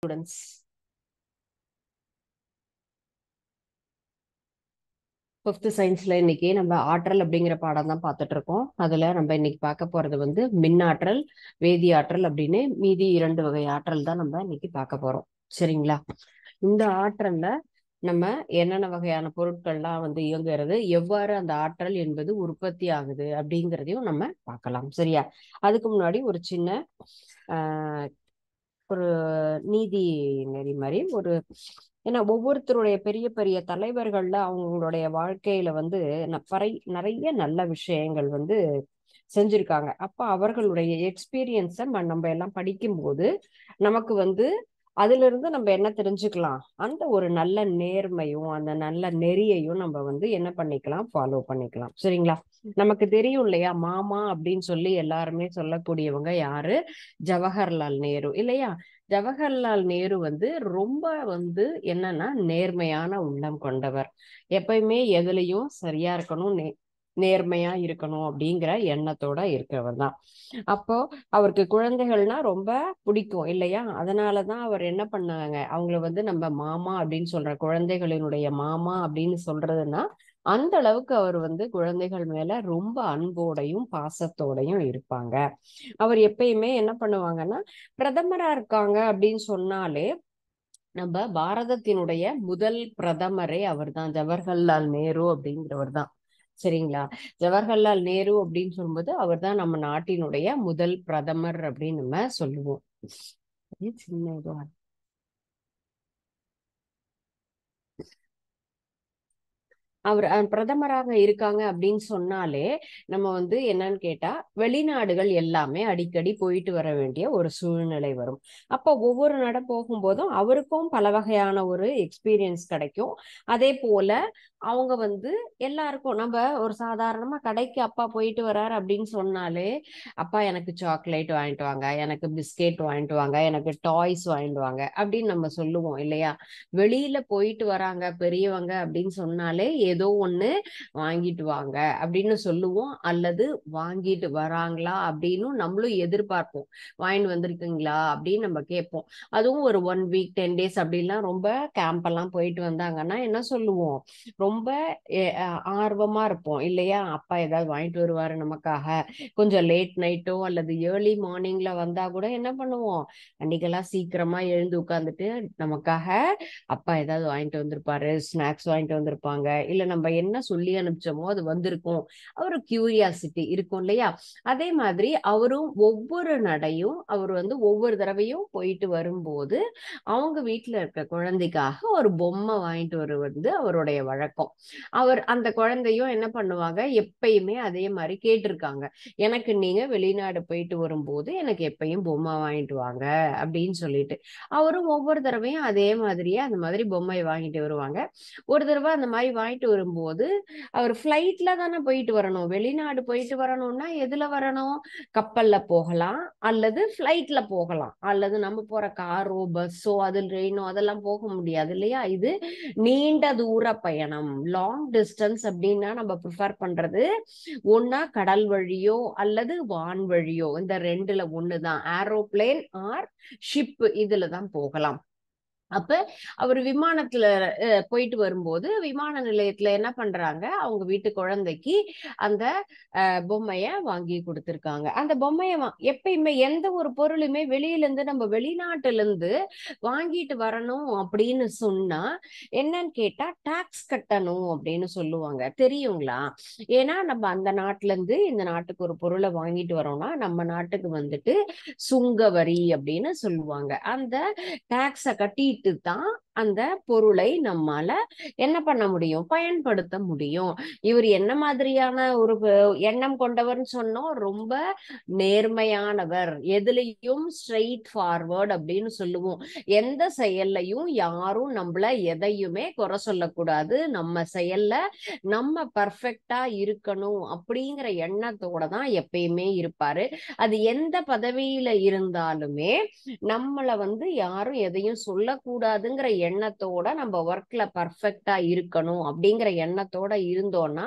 students fifth சயின்ஸ்ல இன்னைக்கு நம்ம ஆற்றல் அப்படிங்கிற பாடம் தான் பார்த்துட்டு இருக்கோம் அதுல நம்ம இன்னைக்கு பார்க்க போறது வந்து மின்னாற்றல் வேதியாற்றல் அப்படின்னு மீதி இரண்டு வகை ஆற்றல் தான் நம்ம இன்னைக்கு பார்க்க போறோம் சரிங்களா இந்த ஆற்றல்ல நம்ம என்னென்ன வகையான பொருட்கள்லாம் வந்து இயங்குகிறது எவ்வாறு அந்த ஆற்றல் என்பது உற்பத்தி ஆகுது அப்படிங்கிறதையும் நம்ம பார்க்கலாம் சரியா அதுக்கு முன்னாடி ஒரு சின்ன ஆஹ் ஒரு நீதி நெறி மாதிரி ஒரு ஏன்னா ஒவ்வொருத்தருடைய பெரிய பெரிய தலைவர்கள்ல அவங்களுடைய வாழ்க்கையில வந்து பறை நிறைய நல்ல விஷயங்கள் வந்து செஞ்சிருக்காங்க அப்ப அவர்களுடைய எக்ஸ்பீரியன்ஸை நம்ம எல்லாம் படிக்கும்போது நமக்கு வந்து அதுல இருந்து நம்ம என்ன தெரிஞ்சுக்கலாம் அந்த ஒரு நல்ல நேர்மையும் அந்த நல்ல நெறியையும் நம்ம வந்து என்ன பண்ணிக்கலாம் ஃபாலோ பண்ணிக்கலாம் சரிங்களா நமக்கு தெரியும் இல்லையா மாமா அப்படின்னு சொல்லி எல்லாருமே சொல்லக்கூடியவங்க யாரு ஜவஹர்லால் நேரு இல்லையா ஜவஹர்லால் நேரு வந்து ரொம்ப வந்து என்னன்னா நேர்மையான உள்ளம் கொண்டவர் எப்பயுமே எதுலையும் சரியா இருக்கணும் நே நேர்மையா இருக்கணும் அப்படிங்கிற எண்ணத்தோட இருக்கிறவர் தான் அப்போ அவருக்கு குழந்தைகள்னா ரொம்ப பிடிக்கும் இல்லையா அதனாலதான் அவர் என்ன பண்ணாங்க அவங்கள வந்து நம்ம மாமா அப்படின்னு சொல்ற குழந்தைகளினுடைய மாமா அப்படின்னு சொல்றதுன்னா அந்த அளவுக்கு அவர் வந்து குழந்தைகள் மேல ரொம்ப அன்போடையும் பாசத்தோடையும் இருப்பாங்க அவர் எப்பயுமே என்ன பண்ணுவாங்கன்னா பிரதமரா இருக்காங்க அப்படின்னு சொன்னாலே நம்ம பாரதத்தினுடைய முதல் பிரதமரே அவர் தான் ஜவஹர்லால் நேரு அப்படிங்கிறவர் தான் சரிங்களா ஜவஹர்லால் நேரு அப்படின்னு சொல்லும்போது அவர் தான் நம்ம நாட்டினுடைய முதல் பிரதமர் அப்படின்னு நம்ம சொல்லுவோம் சின்ன இதுவா அவர் பிரதமராக இருக்காங்க அப்படின்னு சொன்னாலே நம்ம வந்து என்னன்னு கேட்டா வெளிநாடுகள் எல்லாமே அடிக்கடி போயிட்டு வர வேண்டிய ஒரு சூழ்நிலை வரும் அப்போ ஒவ்வொரு நட போகும்போதும் அவருக்கும் பல வகையான ஒரு எக்ஸ்பீரியன்ஸ் கிடைக்கும் அதே போல அவங்க வந்து எல்லாருக்கும் நம்ம ஒரு சாதாரணமா கடைக்கு அப்பா போயிட்டு வர்றாரு அப்படின்னு சொன்னாலே அப்பா எனக்கு சாக்லேட் வாங்கிட்டு வாங்க எனக்கு பிஸ்கெட் வாங்கிட்டு வாங்க எனக்கு டாய்ஸ் வாங்கிட்டு வாங்க அப்படின்னு நம்ம சொல்லுவோம் இல்லையா வெளியில போயிட்டு வராங்க பெரியவங்க அப்படின்னு சொன்னாலே ஏதோ ஒண்ணு வாங்கிட்டு வாங்க அப்படின்னு சொல்லுவோம் அல்லது வாங்கிட்டு வராங்களா அப்படின்னு நம்மளும் எதிர்பார்ப்போம் வாங்கிட்டு வந்திருக்கீங்களா அப்படின்னு நம்ம கேட்போம் அதுவும் ஒரு ஒன் வீக் டென் டேஸ் அப்படிலாம் ரொம்ப கேம்ப் எல்லாம் போயிட்டு வந்தாங்கன்னா என்ன சொல்லுவோம் ரொம்ப ஆர்வமா இருப்போம் இல்லையா அப்பா ஏதாவது வாங்கிட்டு வருவாரு நமக்காக கொஞ்சம் லேட் நைட்டோ அல்லது ஏர்லி மார்னிங்ல வந்தா கூட என்ன பண்ணுவோம் அன்னைக்கெல்லாம் சீக்கிரமா எழுந்து உட்காந்துட்டு நமக்காக அப்பா ஏதாவது வாங்கிட்டு வந்திருப்பாரு ஸ்நாக்ஸ் வாங்கிட்டு வந்திருப்பாங்க இல்ல நம்ம என்ன சொல்லி அனுப்பிச்சோமோ அது வந்திருக்கும் அவரு கியூரியாசிட்டி இருக்கும் இல்லையா அதே மாதிரி அவரும் ஒவ்வொரு நடையும் அவர் வந்து ஒவ்வொரு தடவையும் போயிட்டு வரும்போது அவங்க வீட்டுல இருக்க குழந்தைக்காக ஒரு பொம்மை வாங்கிட்டு வருவது அவருடைய வழக்கம் அவர் அந்த குழந்தையும் என்ன பண்ணுவாங்க எப்பயுமே அதே மாதிரி கேட்டிருக்காங்க எனக்கு நீங்க வெளிநாடு போயிட்டு வரும்போது எனக்கு எப்பயும் பொம்மை வாங்கிட்டு வாங்க அப்படின்னு சொல்லிட்டு அவரும் ஒவ்வொரு தடவையும் அதே மாதிரியே அந்த மாதிரி பொம்மை வாங்கிட்டு வருவாங்க ஒரு தடவை அந்த மாதிரி வாங்கிட்டு வரும்போது அவர் ஃப்ளைட்ல தானே போயிட்டு வரணும் வெளிநாடு போயிட்டு வரணும்னா எதுல வரணும் கப்பல்ல போகலாம் அல்லது ஃப்ளைட்ல போகலாம் அல்லது நம்ம போற காரோ பஸ்ஸோ அது ட்ரெயினோ அதெல்லாம் போக முடியாது இல்லையா இது நீண்ட தூர பயணம் லாங் டிஸ்டன்ஸ் அப்படின்னா நம்ம ப்ரிஃபர் பண்றது ஒன்னா கடல் வழியோ அல்லது வான் வழியோ இந்த ரெண்டுல ஒண்ணுதான் ஏரோப்ளேன் ஆர் ஷிப் இதுல தான் போகலாம் அப்ப அவர் விமானத்துல போயிட்டு வரும்போது விமான நிலையத்துல என்ன பண்றாங்க அவங்க வீட்டு குழந்தைக்கு அந்த பொம்மைய வாங்கி கொடுத்துருக்காங்க அந்த பொம்மைய எப்பயுமே எந்த ஒரு பொருளுமே வெளியில இருந்து நம்ம வெளிநாட்டுல இருந்து வாங்கிட்டு வரணும் அப்படின்னு சொன்னா என்னன்னு கேட்டா டாக்ஸ் கட்டணும் அப்படின்னு சொல்லுவாங்க தெரியுங்களா ஏன்னா நம்ம அந்த நாட்டுல இருந்து இந்த நாட்டுக்கு ஒரு பொருளை வாங்கிட்டு வரோம்னா நம்ம நாட்டுக்கு வந்துட்டு சுங்க வரி அப்படின்னு சொல்லுவாங்க அந்த டாக்ஸ கட்டிட்டு தான் அந்த பொருளை நம்மால என்ன பண்ண முடியும் பயன்படுத்த முடியும் இவர் என்ன மாதிரியான ஒரு எண்ணம் கொண்டவர்னு சொன்னோம் ரொம்ப நேர்மையானவர் எதுலையும் ஸ்ட்ரெயிட் ஃபார்வர்ட் அப்படின்னு சொல்லுவோம் எந்த செயல்லையும் யாரும் நம்மள எதையுமே குறை சொல்லக்கூடாது நம்ம செயல்ல நம்ம பர்ஃபெக்டா இருக்கணும் அப்படிங்கிற எண்ணத்தோட தான் எப்பயுமே இருப்பாரு அது எந்த பதவியில இருந்தாலுமே நம்மள வந்து யாரும் எதையும் சொல்லக்கூடாதுங்கிற எண்ணத்தோட நம்ம ஒர்க்ல பர்ஃபெக்டா இருக்கணும் அப்படிங்கிற எண்ணத்தோட இருந்தோம்னா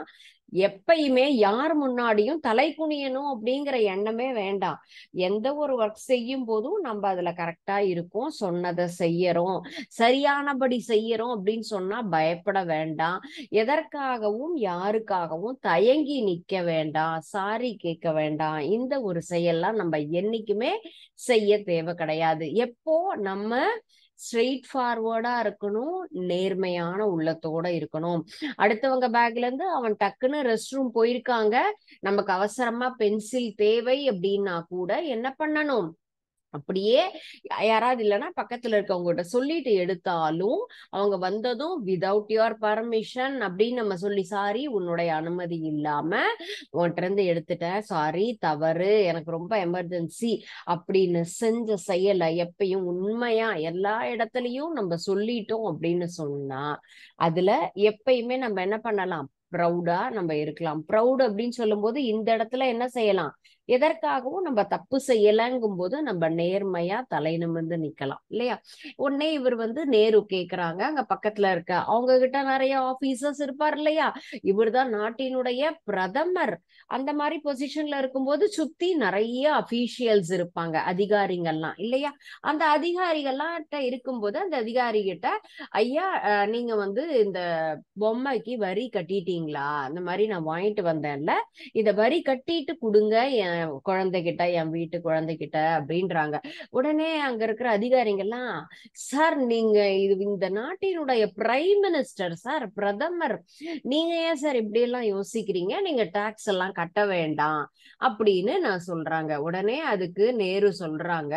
எப்பயுமே யார் முன்னாடியும் தலை குனியணும் அப்படிங்கிற எண்ணமே வேண்டாம் எந்த ஒரு ஒர்க் செய்யும் போதும் நம்ம அதுல கரெக்டா இருக்கோம் சொன்னதை செய்யறோம் சரியானபடி செய்யறோம் அப்படின்னு சொன்னா பயப்பட வேண்டாம் எதற்காகவும் யாருக்காகவும் தயங்கி நிக்க வேண்டாம் சாரி கேட்க வேண்டாம் இந்த ஒரு செயல்லாம் நம்ம என்னைக்குமே செய்ய தேவை கிடையாது எப்போ நம்ம ஸ்ட்ரெயிட் ஃபார்வர்டா இருக்கணும் நேர்மையான உள்ளத்தோட இருக்கணும் அடுத்தவங்க பேக்ல இருந்து அவன் டக்குன்னு ரெஸ்ட் ரூம் போயிருக்காங்க நமக்கு அவசரமா பென்சில் தேவை அப்படின்னா கூட என்ன பண்ணணும் அப்படியே யாராவது இல்லைன்னா பக்கத்துல இருக்கவங்ககிட்ட சொல்லிட்டு எடுத்தாலும் அவங்க வந்ததும் விதவுட் யுவர் பர்மிஷன் அப்படின்னு நம்ம சொல்லி சாரி உன்னுடைய அனுமதி இல்லாம உன்கிட்ட இருந்து எடுத்துட்டேன் சாரி தவறு எனக்கு ரொம்ப எமர்ஜென்சி அப்படின்னு செஞ்ச செயலை எப்பயும் உண்மையா எல்லா இடத்துலயும் நம்ம சொல்லிட்டோம் அப்படின்னு சொன்னா அதுல எப்பயுமே நம்ம என்ன பண்ணலாம் ப்ரௌடா நம்ம இருக்கலாம் ப்ரௌட் அப்படின்னு சொல்லும் போது இந்த இடத்துல என்ன செய்யலாம் எதற்காகவும் நம்ம தப்பு செய்யலங்கும் போது நம்ம நேர்மையா தலை நிமிர்ந்து நிக்கலாம் இல்லையா உடனே இவர் வந்து நேரு கேக்குறாங்க அங்க பக்கத்துல இருக்க அவங்க கிட்ட நிறைய ஆபீசர்ஸ் இருப்பார் இல்லையா இவர் தான் நாட்டினுடைய பிரதமர் அந்த மாதிரி பொசிஷன்ல இருக்கும்போது சுத்தி நிறைய அபிஷியல்ஸ் இருப்பாங்க அதிகாரிகள்லாம் இல்லையா அந்த அதிகாரிகள்லாம் இருக்கும்போது அந்த அதிகாரி கிட்ட ஐயா நீங்க வந்து இந்த பொம்மைக்கு வரி கட்டிட்டீங்களா இந்த மாதிரி நான் வாங்கிட்டு வந்தேன்ல இத வரி கட்டிட்டு கொடுங்க என் குழந்தைகிட்ட என் வீட்டு குழந்தைகிட்ட அப்படின்றாங்க உடனே அங்க இருக்கிற அதிகாரிகள்லாம் சார் நீங்க இது இந்த நாட்டினுடைய பிரைம் மினிஸ்டர் சார் பிரதமர் நீங்க ஏன் சார் இப்படி எல்லாம் யோசிக்கிறீங்க நீங்க டாக்ஸ் எல்லாம் கட்ட வேண்டாம் அப்படின்னு நான் சொல்றாங்க உடனே அதுக்கு நேரு சொல்றாங்க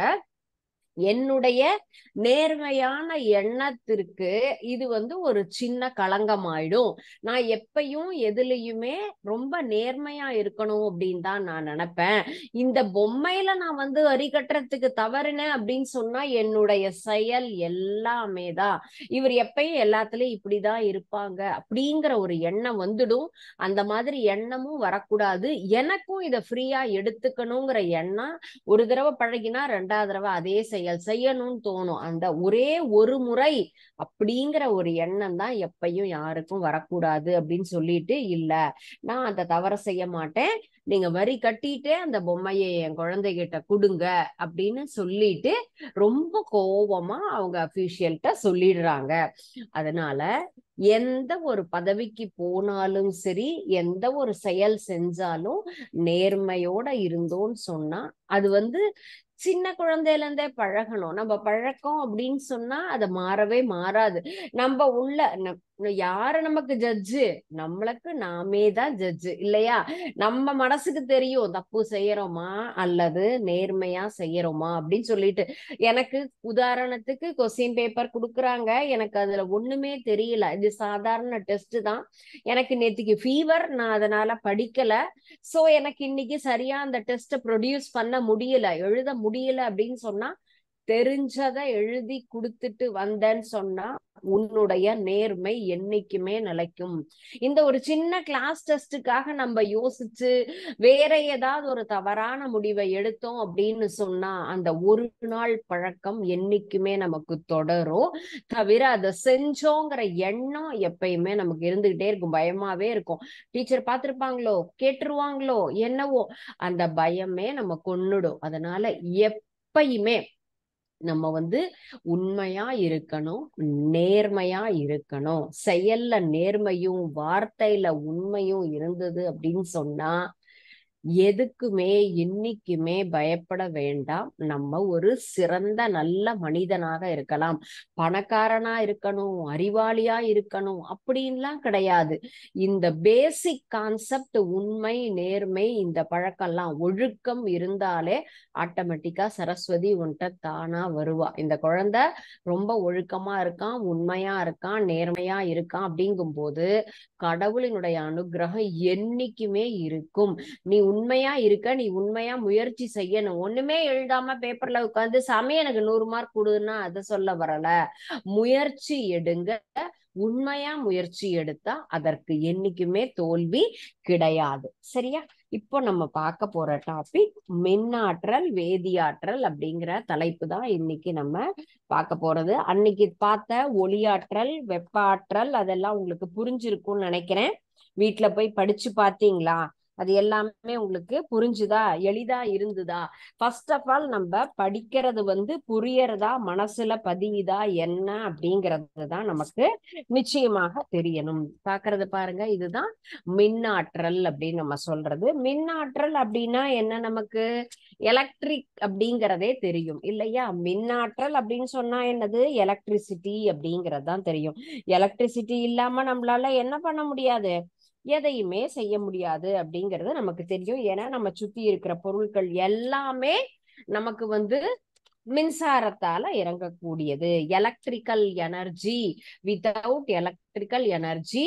என்னுடைய நேர்மையான எண்ணத்திற்கு இது வந்து ஒரு சின்ன களங்கமாயிடும் நான் எப்பயும் எதுலயுமே ரொம்ப நேர்மையா இருக்கணும் அப்படின்னு தான் நான் நினைப்பேன் இந்த பொம்மையில நான் வந்து வரி கட்டுறதுக்கு தவறுனேன் அப்படின்னு சொன்னா என்னுடைய செயல் எல்லாமே தான் இவர் எப்பயும் எல்லாத்துலயும் இப்படிதான் இருப்பாங்க அப்படிங்கிற ஒரு எண்ணம் வந்துடும் அந்த மாதிரி எண்ணமும் வரக்கூடாது எனக்கும் இதை ஃப்ரீயா எடுத்துக்கணுங்கிற எண்ணம் ஒரு தடவை பழகினா ரெண்டாவது தடவை அதே செயல் செய்யணும்னு தோணும் அந்த ஒரே ஒரு முறை அப்படிங்கிற ஒரு எண்ணம் தான் எப்பயும் யாருக்கும் வரக்கூடாது அப்படின்னு சொல்லிட்டு இல்ல நான் அந்த தவற செய்ய மாட்டேன் நீங்க வரி கட்டிட்டு அந்த பொம்மையை என் குழந்தைகிட்ட கொடுங்க அப்படின்னு சொல்லிட்டு ரொம்ப கோபமா அவங்க அபிஷியல்கிட்ட சொல்லிடுறாங்க அதனால எந்த ஒரு பதவிக்கு போனாலும் சரி எந்த ஒரு செயல் செஞ்சாலும் நேர்மையோட இருந்தோம்னு சொன்னா அது வந்து சின்ன குழந்தையில இருந்தே பழகணும் நம்ம பழக்கம் அப்படின்னு சொன்னா அது மாறவே மாறாது நம்ம உள்ள யாரு நமக்கு ஜட்ஜு நம்மளுக்கு நாமே தான் ஜட்ஜு இல்லையா நம்ம மனசுக்கு தெரியும் தப்பு செய்யறோமா அல்லது நேர்மையா செய்யறோமா அப்படின்னு சொல்லிட்டு எனக்கு உதாரணத்துக்கு கொஸ்டின் பேப்பர் கொடுக்குறாங்க எனக்கு அதுல ஒண்ணுமே தெரியல இது சாதாரண டெஸ்ட் தான் எனக்கு நேத்திக்கு ஃபீவர் நான் அதனால படிக்கல சோ எனக்கு இன்னைக்கு சரியா அந்த டெஸ்ட் ப்ரொடியூஸ் பண்ண முடியல எழுத முடியல அப்படின்னு சொன்னா தெரிஞ்சதை எழுதி கொடுத்துட்டு வந்தேன்னு சொன்னா உன்னுடைய நேர்மை என்னைக்குமே நிலைக்கும் இந்த ஒரு சின்ன கிளாஸ் டெஸ்டுக்காக நம்ம யோசிச்சு வேற ஏதாவது ஒரு தவறான முடிவை எடுத்தோம் அப்படின்னு சொன்னா அந்த ஒரு நாள் பழக்கம் என்னைக்குமே நமக்கு தொடரும் தவிர அதை செஞ்சோங்கிற எண்ணம் எப்பயுமே நமக்கு இருந்துகிட்டே இருக்கும் பயமாவே இருக்கும் டீச்சர் பார்த்திருப்பாங்களோ கேட்டுருவாங்களோ என்னவோ அந்த பயமே நம்ம கொன்னுடும் அதனால எப்பயுமே நம்ம வந்து உண்மையா இருக்கணும் நேர்மையா இருக்கணும் செயல்ல நேர்மையும் வார்த்தையில உண்மையும் இருந்தது அப்படின்னு சொன்னா எதுக்குமே என்னைக்குமே பயப்பட வேண்டாம் நம்ம ஒரு சிறந்த நல்ல மனிதனாக இருக்கலாம் பணக்காரனா இருக்கணும் அறிவாளியா இருக்கணும் அப்படின்லாம் கிடையாது இந்த பேசிக் கான்செப்ட் உண்மை நேர்மை இந்த பழக்கம்லாம் ஒழுக்கம் இருந்தாலே ஆட்டோமேட்டிக்கா சரஸ்வதி உன்கிட்ட தானா வருவா இந்த குழந்தை ரொம்ப ஒழுக்கமா இருக்கான் உண்மையா இருக்கான் நேர்மையா இருக்கான் அப்படிங்கும் போது கடவுளினுடைய அனுகிரகம் என்னைக்குமே இருக்கும் நீ உண்மையா இருக்க நீ உண்மையா முயற்சி செய்யணும் ஒண்ணுமே எழுதாம பேப்பர்ல உட்காந்து சாமி எனக்கு நூறு மார்க் கொடுன்னா அதை சொல்ல வரல முயற்சி எடுங்க உண்மையா முயற்சி எடுத்தா அதற்கு என்னைக்குமே தோல்வி கிடையாது சரியா இப்போ நம்ம பார்க்க போற டாபிக் மின்னாற்றல் வேதியாற்றல் அப்படிங்கிற தலைப்பு தான் இன்னைக்கு நம்ம பார்க்க போறது அன்னைக்கு பார்த்த ஒளியாற்றல் வெப்ப ஆற்றல் அதெல்லாம் உங்களுக்கு புரிஞ்சிருக்கும்னு நினைக்கிறேன் வீட்ல போய் படிச்சு பார்த்தீங்களா அது எல்லாமே உங்களுக்கு புரிஞ்சுதா எளிதா இருந்துதா ஃபர்ஸ்ட் ஆஃப் ஆல் நம்ம படிக்கிறது வந்து புரியறதா மனசுல பதியுதா என்ன அப்படிங்கிறது தான் நமக்கு நிச்சயமாக தெரியணும் பாக்குறது பாருங்க இதுதான் மின்னாற்றல் அப்படின்னு நம்ம சொல்றது மின்னாற்றல் அப்படின்னா என்ன நமக்கு எலக்ட்ரிக் அப்படிங்கிறதே தெரியும் இல்லையா மின்னாற்றல் அப்படின்னு சொன்னா என்னது எலக்ட்ரிசிட்டி அப்படிங்கிறது தான் தெரியும் எலக்ட்ரிசிட்டி இல்லாம நம்மளால என்ன பண்ண முடியாது எதையுமே செய்ய முடியாது அப்படிங்கிறது நமக்கு தெரியும் ஏன்னா நம்ம சுத்தி இருக்கிற பொருட்கள் எல்லாமே நமக்கு வந்து மின்சாரத்தால இறங்கக்கூடியது electrical energy without electrical energy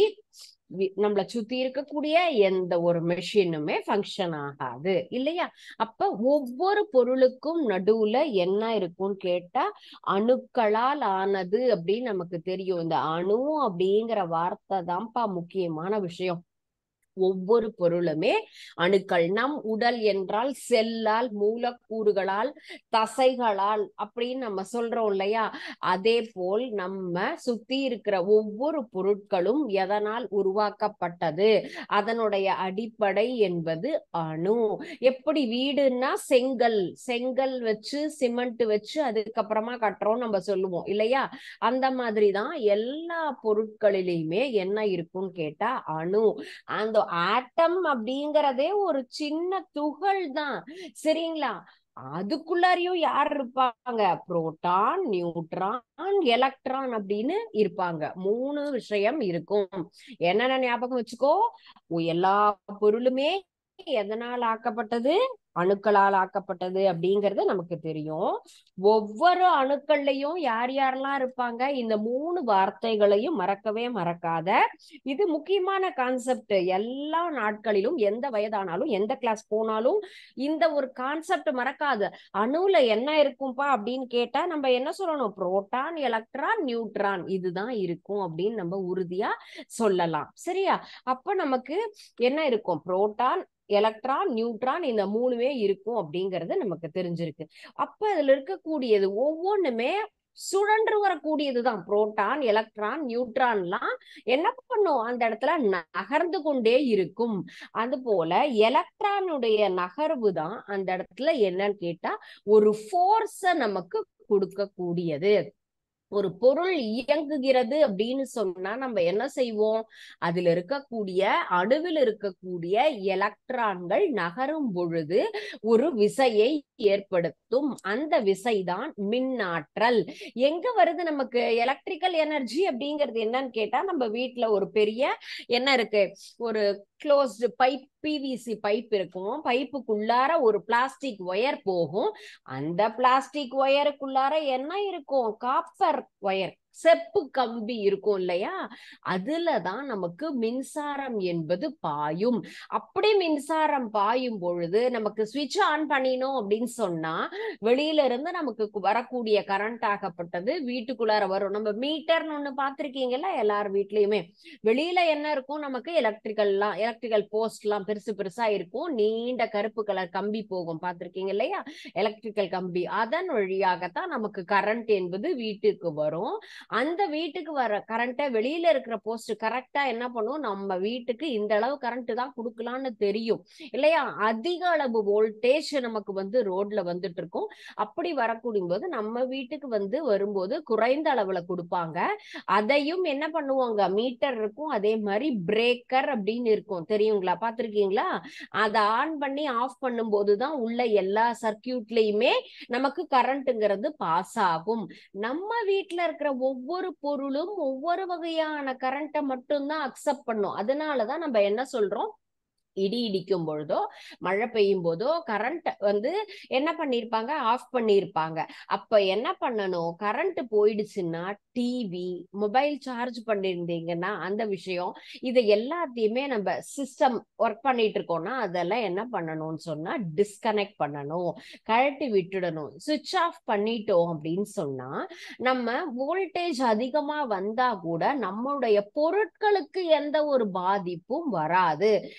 நம்மளை சுத்தி இருக்கக்கூடிய எந்த ஒரு மெஷினுமே ஃபங்க்ஷன் ஆகாது இல்லையா அப்ப ஒவ்வொரு பொருளுக்கும் நடுவுல என்ன இருக்கும்னு கேட்டா அணுக்களால் ஆனது அப்படின்னு நமக்கு தெரியும் இந்த அணு அப்படிங்கிற வார்த்தை தான்ப்பா முக்கியமான விஷயம் ஒவ்வொரு பொருளுமே அணுக்கள் நம் உடல் என்றால் செல்லால் மூலக்கூறுகளால் தசைகளால் அப்படின்னு நம்ம சொல்றோம் இல்லையா அதே போல் நம்ம சுத்தி இருக்கிற ஒவ்வொரு பொருட்களும் எதனால் உருவாக்கப்பட்டது அதனுடைய அடிப்படை என்பது அணு எப்படி வீடுன்னா செங்கல் செங்கல் வச்சு சிமெண்ட் வச்சு அதுக்கப்புறமா கட்டுறோம் நம்ம சொல்லுவோம் இல்லையா அந்த மாதிரிதான் எல்லா பொருட்களிலையுமே என்ன இருக்கும்னு கேட்டா அணு அந்த ஆட்டம் அப்படிங்கிறதே ஒரு சின்ன துகள் தான் சரிங்களா அதுக்குள்ளாரையும் யார் இருப்பாங்க புரோட்டான் நியூட்ரான் எலக்ட்ரான் அப்படின்னு இருப்பாங்க மூணு விஷயம் இருக்கும் என்னென்ன ஞாபகம் வச்சுக்கோ எல்லா பொருளுமே எதனால் ஆக்கப்பட்டது அணுக்களால் ஆக்கப்பட்டது அப்படிங்கிறது நமக்கு தெரியும் ஒவ்வொரு அணுக்கள்லையும் யார் யாரெல்லாம் இருப்பாங்க இந்த மூணு வார்த்தைகளையும் மறக்கவே மறக்காத இது முக்கியமான கான்செப்ட் எல்லா நாட்களிலும் எந்த வயதானாலும் எந்த கிளாஸ் போனாலும் இந்த ஒரு கான்செப்ட் மறக்காது அணுல என்ன இருக்கும்பா அப்படின்னு கேட்டா நம்ம என்ன சொல்லணும் புரோட்டான் எலக்ட்ரான் நியூட்ரான் இதுதான் இருக்கும் அப்படின்னு நம்ம உறுதியா சொல்லலாம் சரியா அப்ப நமக்கு என்ன இருக்கும் புரோட்டான் எலக்ட்ரான் நியூட்ரான் இந்த மூணுமே இருக்கும் அப்படிங்கிறது நமக்கு தெரிஞ்சிருக்கு அப்ப அதுல இருக்கக்கூடியது ஒவ்வொன்றுமே சுழன்று வரக்கூடியதுதான் புரோட்டான் எலக்ட்ரான் நியூட்ரான்லாம் என்ன பண்ணும் அந்த இடத்துல நகர்ந்து கொண்டே இருக்கும் அது போல எலக்ட்ரானுடைய நகர்வு தான் அந்த இடத்துல என்னன்னு கேட்டா ஒரு ஃபோர்ஸ நமக்கு கொடுக்கக்கூடியது ஒரு பொருள் இயங்குகிறது அப்படின்னு சொன்னா நம்ம என்ன செய்வோம் அதுல இருக்கக்கூடிய அணுவில் இருக்கக்கூடிய எலக்ட்ரான்கள் நகரும் பொழுது ஒரு விசையை ஏற்படுத்தும் அந்த விசைதான் மின்னாற்றல் எங்க வருது நமக்கு எலக்ட்ரிக்கல் எனர்ஜி அப்படிங்கிறது என்னன்னு கேட்டா நம்ம வீட்டுல ஒரு பெரிய என்ன இருக்கு ஒரு க்ளோஸ்டு பைப் பிவிசி பைப் இருக்கும் பைப்புக்குள்ளார ஒரு பிளாஸ்டிக் ஒயர் போகும் அந்த பிளாஸ்டிக் ஒயருக்குள்ளார என்ன இருக்கும் காப்பர் ஒயர் செப்பு கம்பி இருக்கும் இல்லையா அதுலதான் நமக்கு மின்சாரம் என்பது பாயும் அப்படி மின்சாரம் பாயும் பொழுது நமக்கு சுவிட்ச் ஆன் பண்ணினோம் அப்படின்னு சொன்னா வெளியில இருந்து நமக்கு வரக்கூடிய கரண்ட் ஆகப்பட்டது வீட்டுக்குள்ளார வரும் நம்ம மீட்டர்னு ஒண்ணு பாத்திருக்கீங்கல்ல எல்லார் வீட்லயுமே வெளியில என்ன இருக்கும் நமக்கு எலக்ட்ரிக்கல்லாம் எலக்ட்ரிக்கல் போஸ்ட் எல்லாம் பெருசு பெருசா இருக்கும் நீண்ட கருப்பு கலர் கம்பி போகும் பார்த்திருக்கீங்க இல்லையா எலக்ட்ரிக்கல் கம்பி அதன் வழியாகத்தான் நமக்கு கரண்ட் என்பது வீட்டுக்கு வரும் அந்த வீட்டுக்கு வர கரண்ட்டை வெளியில இருக்கிற போஸ்ட் கரெக்டா என்ன பண்ணும் நம்ம வீட்டுக்கு இந்த அளவு கரண்ட் தான் கொடுக்கலாம்னு தெரியும் இல்லையா அதிக அளவு வோல்டேஜ் நமக்கு வந்து ரோட்ல வந்துட்டு இருக்கும் அப்படி வரக்கூடிய போது நம்ம வீட்டுக்கு வந்து வரும்போது குறைந்த அளவுல கொடுப்பாங்க அதையும் என்ன பண்ணுவாங்க மீட்டர் இருக்கும் அதே மாதிரி பிரேக்கர் அப்படின்னு இருக்கும் தெரியுங்களா பாத்திருக்கீங்களா அதை ஆன் பண்ணி ஆஃப் பண்ணும் போதுதான் உள்ள எல்லா சர்க்கியூட்லயுமே நமக்கு கரண்ட்ங்கிறது பாஸ் ஆகும் நம்ம வீட்டுல இருக்கிற ஒவ்வொரு பொருளும் ஒவ்வொரு வகையான கரண்ட்டை மட்டும்தான் அக்செப்ட் பண்ணும் அதனாலதான் நம்ம என்ன சொல்றோம் இடி இடிக்கும் பொழுதோ மழை பெய்யும் போதோ கரண்ட் வந்து என்ன பண்ணிருப்பாங்க ஆஃப் பண்ணிருப்பாங்க அப்ப என்ன பண்ணணும் கரண்ட் போயிடுச்சுன்னா டிவி மொபைல் சார்ஜ் பண்ணிருந்தீங்கன்னா அந்த விஷயம் இதை எல்லாத்தையுமே நம்ம சிஸ்டம் ஒர்க் பண்ணிட்டு இருக்கோம்னா அதெல்லாம் என்ன பண்ணணும்னு சொன்னா டிஸ்கனெக்ட் பண்ணணும் கழட்டி விட்டுடணும் சுவிட்ச் ஆஃப் பண்ணிட்டோம் அப்படின்னு சொன்னா நம்ம வோல்டேஜ் அதிகமா வந்தா கூட நம்மளுடைய பொருட்களுக்கு எந்த ஒரு பாதிப்பும் வராது இல்ல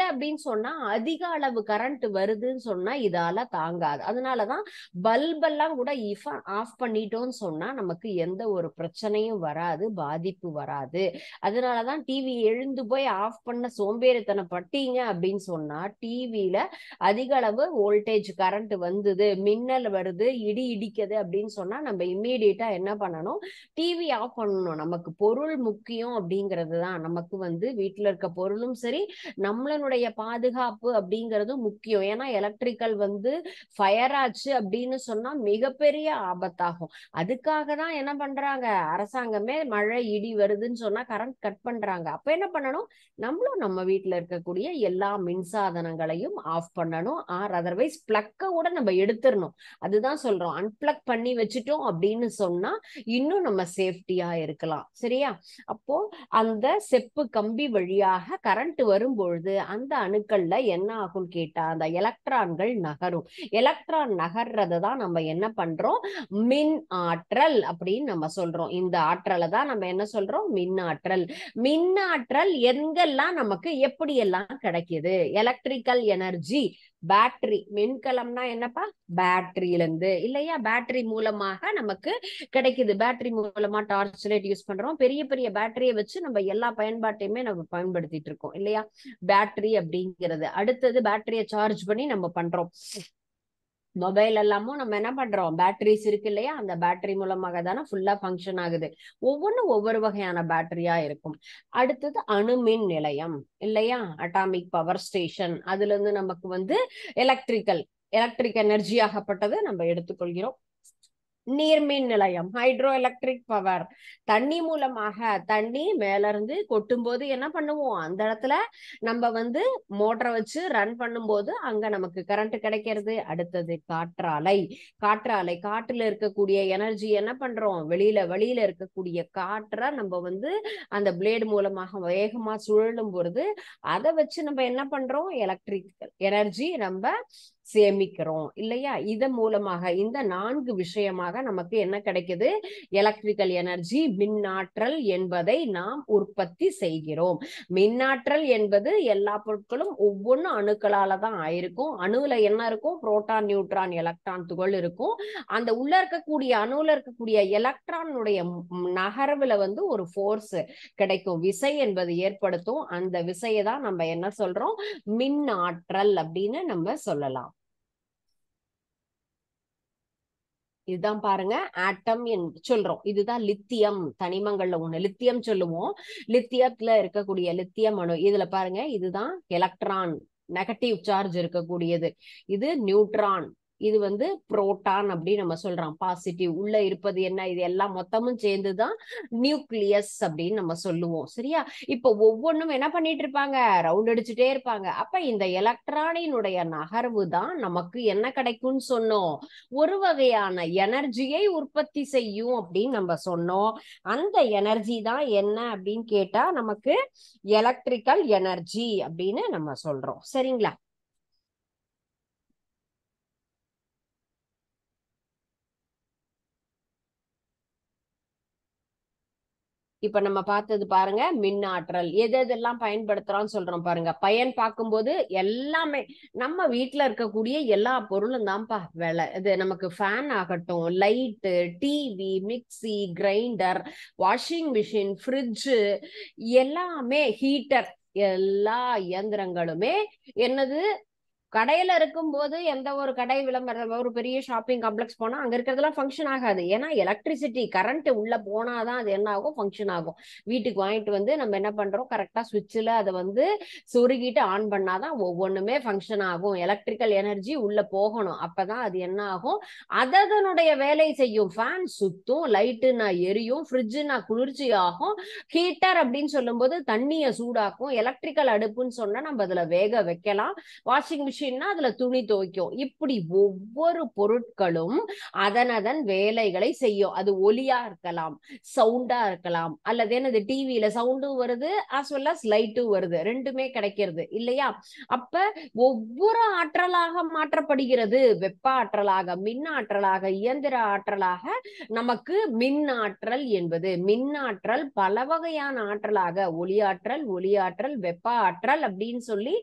அப்படின்னு சொன்னா அதிக அளவு கரண்ட் வருதுன்னு சொன்னா இதால தாங்காது அதனாலதான் பல்பெல்லாம் கூட இஃப் ஆஃப் பண்ணிட்டோம்னு சொன்னா நமக்கு எந்த ஒரு பிரச்சனையும் வராது பாதிப்பு வராது அதனாலதான் டிவி எழுந்து போய் ஆஃப் பண்ண சோம்பேறித்தனம் பட்டீங்க அப்படின்னு சொன்னா டிவியில அதிக அளவு வோல்டேஜ் கரண்ட் வந்தது மின்னல் வருது இடி இடிக்குது அப்படின்னு சொன்னா நம்ம இம்மீடியட்டா என்ன பண்ணணும் டிவி ஆஃப் பண்ணணும் நமக்கு பொருள் முக்கியம் அப்படிங்கிறது தான் நமக்கு வந்து வீட்டுல இருக்க பொருளும் சரி நம்மளுடைய பாதுகாப்பு அப்படிங்கிறதும் முக்கியம் ஏன்னா எலக்ட்ரிக்கல் வந்து ஃபயர் ஆச்சு அப்படின்னு சொன்னா மிகப்பெரிய ஆபத்தாகும் அதுக்காக தான் என்ன பண்றாங்க அரசாங்கமே மழை இடி வருதுன்னு சொன்னா கரண்ட் கட் பண்றாங்க அப்ப என்ன பண்ணணும் நம்மளும் நம்ம வீட்டுல இருக்கக்கூடிய எல்லா மின்சாதனங்களையும் ஆஃப் பண்ணணும் ஆர் அதர்வைஸ் பிளக்க கூட நம்ம எடுத்துடணும் அதுதான் சொல்றோம் அன்பிளக் பண்ணி வச்சுட்டோம் அப்படின்னு சொன்னா இன்னும் நம்ம சேஃப்டியா இருக்கலாம் சரியா அப்போ அந்த செப்பு கம்பி வழியாக கரண்ட் வரும்பொழுது அந்த அணுக்கள்ல என்ன ஆகும் கேட்டா அந்த எலக்ட்ரான்கள் நகரும் எலக்ட்ரான் நகர்றதை தான் நம்ம என்ன பண்றோம் மின் ஆற்றல் அப்படின்னு நம்ம சொல்றோம் இந்த ஆற்றலை தான் நம்ம என்ன சொல்றோம் மின் ஆற்றல் மின் ஆற்றல் எங்கெல்லாம் நமக்கு எப்படி எல்லாம் கிடைக்குது எலக்ட்ரிக்கல் எனர்ஜி பேட்டரி மின்கலம்னா என்னப்பா பேட்டரியில இருந்து இல்லையா பேட்டரி மூலமாக நமக்கு கிடைக்குது பேட்டரி மூலமா டார்ச் லைட் யூஸ் பண்றோம் பெரிய பெரிய பேட்டரியை வச்சு நம்ம எல்லா பயன்பாட்டையுமே நம்ம பயன்படுத்திட்டு இருக்கோம் இல்லையா பேட்டரி அப்படிங்கிறது அடுத்தது பேட்டரியை சார்ஜ் பண்ணி நம்ம பண்றோம் மொபைல் எல்லாமும் நம்ம என்ன பண்றோம் பேட்டரிஸ் இருக்கு இல்லையா அந்த பேட்டரி மூலமாக தானே ஃபுல்லா ஃபங்க்ஷன் ஆகுது ஒவ்வொன்றும் ஒவ்வொரு வகையான பேட்டரியா இருக்கும் அடுத்தது அணுமின் நிலையம் இல்லையா அட்டாமிக் பவர் ஸ்டேஷன் அதுல இருந்து நமக்கு வந்து எலக்ட்ரிக்கல் எலக்ட்ரிக் எனர்ஜி ஆகப்பட்டது நம்ம எடுத்துக்கொள்கிறோம் நீர்மின் நிலையம் ஹைட்ரோ எலக்ட்ரிக் பவர் தண்ணி மூலமாக தண்ணி மேல இருந்து கொட்டும் போது என்ன பண்ணுவோம் அந்த இடத்துல நம்ம வந்து மோட்டரை வச்சு ரன் பண்ணும்போது அங்க நமக்கு கரண்ட் கிடைக்கிறது அடுத்தது காற்றாலை காற்றாலை காற்றுல இருக்கக்கூடிய எனர்ஜி என்ன பண்றோம் வெளியில வெளியில இருக்கக்கூடிய காற்றை நம்ம வந்து அந்த பிளேடு மூலமாக வேகமா சுழலும் பொழுது அதை வச்சு நம்ம என்ன பண்றோம் எலக்ட்ரிக் எனர்ஜி நம்ம சேமிக்கிறோம் இல்லையா இதன் மூலமாக இந்த நான்கு விஷயமாக நமக்கு என்ன கிடைக்குது எலக்ட்ரிக்கல் எனர்ஜி மின்னாற்றல் என்பதை நாம் உற்பத்தி செய்கிறோம் மின்னாற்றல் என்பது எல்லா பொருட்களும் ஒவ்வொன்றும் அணுக்களால தான் ஆயிருக்கும் அணுவுல என்ன இருக்கும் புரோட்டான் நியூட்ரான் எலக்ட்ரான் துகள் இருக்கும் அந்த உள்ள இருக்கக்கூடிய அணுவுல இருக்கக்கூடிய எலக்ட்ரானுடைய நகர்வுல வந்து ஒரு ஃபோர்ஸ் கிடைக்கும் விசை என்பது ஏற்படுத்தும் அந்த விசையை தான் நம்ம என்ன சொல்றோம் மின் ஆற்றல் அப்படின்னு நம்ம சொல்லலாம் இதுதான் பாருங்க ஆட்டம் சொல்றோம் இதுதான் லித்தியம் தனிமங்கள்ல ஒண்ணு லித்தியம் சொல்லுவோம் லித்தியத்துல இருக்கக்கூடிய லித்தியம் அணு இதுல பாருங்க இதுதான் எலக்ட்ரான் நெகட்டிவ் சார்ஜ் இருக்கக்கூடியது இது நியூட்ரான் இது வந்து புரோட்டான் அப்படின்னு நம்ம சொல்றோம் பாசிட்டிவ் உள்ள இருப்பது என்ன இது எல்லாம் மொத்தமும் சேர்ந்துதான் நியூக்ளியஸ் அப்படின்னு நம்ம சொல்லுவோம் சரியா இப்ப ஒவ்வொன்றும் என்ன பண்ணிட்டு இருப்பாங்க ரவுண்ட் அடிச்சுட்டே இருப்பாங்க அப்ப இந்த எலக்ட்ரானினுடைய நகர்வு தான் நமக்கு என்ன கிடைக்கும்னு சொன்னோம் ஒரு வகையான எனர்ஜியை உற்பத்தி செய்யும் அப்படின்னு நம்ம சொன்னோம் அந்த எனர்ஜி தான் என்ன அப்படின்னு கேட்டா நமக்கு எலக்ட்ரிக்கல் எனர்ஜி அப்படின்னு நம்ம சொல்றோம் சரிங்களா இப்ப நம்ம பார்த்தது பாருங்க மின் ஆற்றல் எது எதெல்லாம் பயன்படுத்துறோம்னு சொல்றோம் பாருங்க பயன் பார்க்கும்போது எல்லாமே நம்ம வீட்டுல இருக்கக்கூடிய எல்லா பொருளும் தான்ப்பா விலை இது நமக்கு ஃபேன் ஆகட்டும் light TV mixie grinder washing machine fridge எல்லாமே ஹீட்டர் எல்லா இயந்திரங்களுமே என்னது கடையில இருக்கும்போது எந்த ஒரு கடை விளம்பரம் ஒரு பெரிய ஷாப்பிங் காம்ப்ளெக்ஸ் போனா அங்க இருக்கிறதெல்லாம் ஃபங்க்ஷன் ஆகாது ஏன்னா எலக்ட்ரிசிட்டி கரண்ட் உள்ள போனாதான் அது என்ன ஆகும் ஃபங்க்ஷன் ஆகும் வீட்டுக்கு வாங்கிட்டு வந்து நம்ம என்ன பண்றோம் கரெக்டா சுவிட்சில் அதை வந்து சுருகிட்டு ஆன் பண்ணாதான் ஒவ்வொன்றுமே ஃபங்க்ஷன் ஆகும் எலக்ட்ரிக்கல் எனர்ஜி உள்ள போகணும் அப்பதான் அது என்ன ஆகும் அதனுடைய வேலை செய்யும் ஃபேன் சுத்தும் லைட்டு நான் எரியும் ஃப்ரிட்ஜு நான் குளிர்ச்சி ஆகும் ஹீட்டர் அப்படின்னு சொல்லும்போது தண்ணியை சூடாக்கும் எலக்ட்ரிக்கல் அடுப்புன்னு சொன்னா நம்ம அதுல வேக வைக்கலாம் வாஷிங் மிஷின்னா அதுல துணி துவைக்கும் இப்படி ஒவ்வொரு பொருட்களும் அதன் அதன் வேலைகளை செய்யும் அது ஒலியா இருக்கலாம் சவுண்டா இருக்கலாம் அல்லது என்னது டிவியில சவுண்டும் வருது அஸ் வெல் அஸ் லைட்டும் வருது ரெண்டுமே கிடைக்கிறது இல்லையா அப்ப ஒவ்வொரு ஆற்றலாக மாற்றப்படுகிறது வெப்ப ஆற்றலாக மின் ஆற்றலாக இயந்திர ஆற்றலாக நமக்கு மின் ஆற்றல் என்பது மின் ஆற்றல் பல வகையான ஆற்றலாக ஒளியாற்றல் ஒளியாற்றல் வெப்ப ஆற்றல் அப்படின்னு சொல்லி